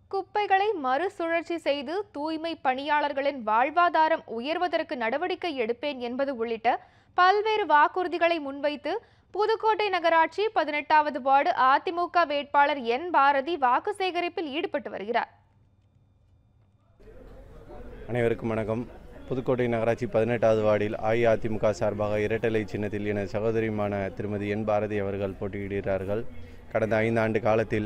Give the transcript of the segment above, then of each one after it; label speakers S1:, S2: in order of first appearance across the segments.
S1: குப்பைகளை மறுசுழற்சி செய்து தூய்மை பணியாளர்களின் வாழ்வாதாரம் உயர்வதற்கு நடவடிக்கை எடுப்பேன் என்பது உள்ளிட்ட பல்வேறு வாக்குறுதிகளை முன்வைத்து புதுக்கோட்டை நகராட்சி பதினெட்டாவது வார்டு அதிமுக வேட்பாளர் என் பாரதி வாக்கு சேகரிப்பில் ஈடுபட்டு வருகிறார்
S2: அனைவருக்கும் வணக்கம் புதுக்கோட்டை நகராட்சி பதினெட்டாவது வார்டில் அஇஅதிமுக சார்பாக இரட்டலை சின்னத்தில் என சகோதரியுமான திருமதி என் பாரதி அவர்கள் போட்டியிடுகிறார்கள் கடந்த ஐந்து ஆண்டு காலத்தில்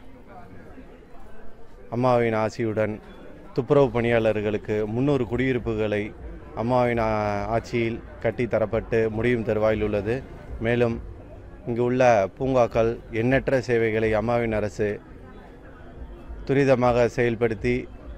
S2: அம்மாவின் ஆசியுடன் துப்புரவு பணியாளர்களுக்கு முன்னூறு குடியிருப்புகளை அம்மாவின் ஆ- ஆட்சியில் கட்டி தரப்பட்டு முடியும் தருவாயில் உள்ளது மேலும் இங்கு உள்ள பூங்காக்கள் எண்ணற்ற சேவைகளை அம்மாவின் அரசு துரிதமாக செயல்படுத்தி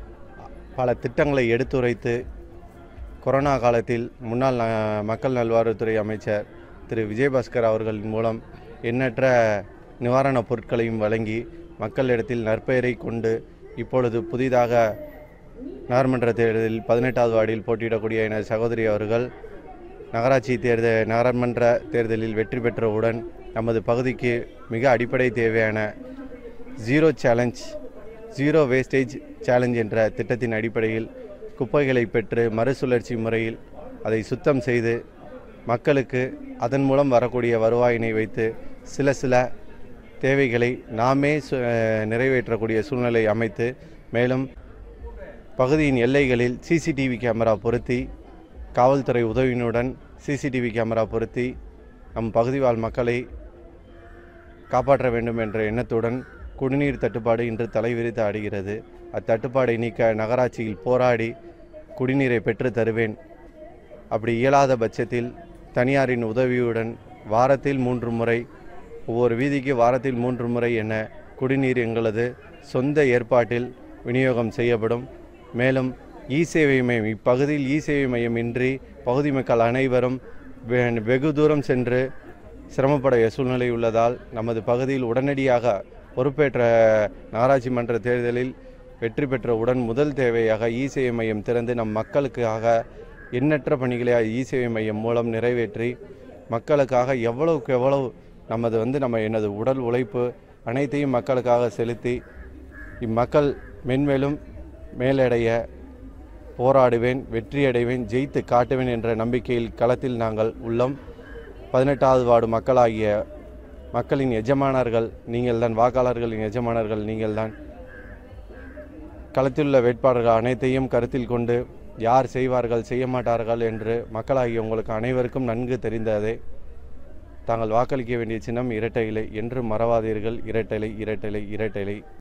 S2: பல திட்டங்களை எடுத்துரைத்து கொரோனா காலத்தில் முன்னாள் ந- மக்கள் நல்வாழ்வுத்துறை அமைச்சர் திரு விஜயபாஸ்கர் அவர்களின் மூலம் எண்ணற்ற நிவாரணப் பொருட்களையும் வழங்கி மக்களிடத்தில் நற்பெயரை கொண்டு இப்பொழுது புதிதாக நகர்மன்ற தேர்தலில் பதினெட்டாவது வார்டில் போட்டியிடக்கூடிய எனது சகோதரி அவர்கள் நகராட்சி தேர்தல் நகரமன்ற தேர்தலில் வெற்றி பெற்றவுடன் நமது பகுதிக்கு மிக அடிப்படை தேவையான zero challenge zero wastage challenge என்ற திட்டத்தின் அடிப்படையில் குப்பைகளை பெற்று மறுசுழற்சி முறையில் அதை சுத்தம் செய்து மக்களுக்கு அதன் மூலம் வரக்கூடிய வருவாயினை வைத்து சில சில தேவைகளை நாமே சு- நிறைவேற்றக்கூடிய சூழ்நிலை அமைத்து மேலும் பகுதியின் எல்லைகளில் சிசிடிவி கேமரா பொருத்தி காவல்துறை உதவியினுடன் சிசிடிவி கேமரா பொருத்தி நம் பகுதி வாழ் மக்களை காப்பாற்ற வேண்டும் என்ற எண்ணத்துடன் குடிநீர் தட்டுப்பாடு இன்று தலைவிரித்து ஆடுகிறது அத்தட்டுப்பாடை நீக்க நகராட்சியில் போராடி குடிநீரை பெற்று தருவேன் அப்படி இயலாத பட்சத்தில் தனியாரின் உதவியுடன் வாரத்தில் மூன்று முறை ஒவ்வொரு வீதிக்கு வாரத்தில் மூன்று முறை என குடிநீர் எங்களது சொந்த ஏற்பாட்டில் விநியோகம் செய்யப்படும் மேலும் இ சேவை மையம் இப்பகுதியில் இ சேவை மையம் இன்றி பகுதி மக்கள் அனைவரும் வெ- வெகு தூரம் சென்று சிரமப்படைய சூழ்நிலை உள்ளதால் நமது பகுதியில் உடனடியாக பொறுப்பேற்ற நகராட்சி மன்ற தேர்தலில் வெற்றி பெற்றவுடன் முதல் தேவையாக இ சேவை மையம் திறந்து நம் மக்களுக்காக எண்ணற்ற பணிகளை இ சேவை மையம் மூலம் நிறைவேற்றி மக்களுக்காக எவ்வளவுக்கு எவ்வளவு நமது வந்து நம்ம எனது உடல் உழைப்பு அனைத்தையும் மக்களுக்காக செலுத்தி இம்மக்கள் மென்மேலும் மேலடைய போராடுவேன் வெற்றியடைவேன் ஜெயித்து காட்டுவேன் என்ற நம்பிக்கையில் களத்தில் நாங்கள் உள்ளோம் பதினெட்டாவது வார்டு மக்களாகிய மக்களின் எஜமானர்கள் நீங்கள்தான் வாக்காளர்களின் எஜமானர்கள் நீங்கள்தான் களத்தில் உள்ள வேட்பாளர்கள் அனைத்தையும் கருத்தில் கொண்டு யார் செய்வார்கள் செய்ய மாட்டார்கள் என்று மக்களாகிய உங்களுக்கு அனைவருக்கும் நன்கு தெரிந்ததே தாங்கள் வாக்களிக்க வேண்டிய சின்னம் இரட்டை இலை என்று மறவாதீர்கள் இரட்டை இலை இரட்டை இலை இரட்டை இலை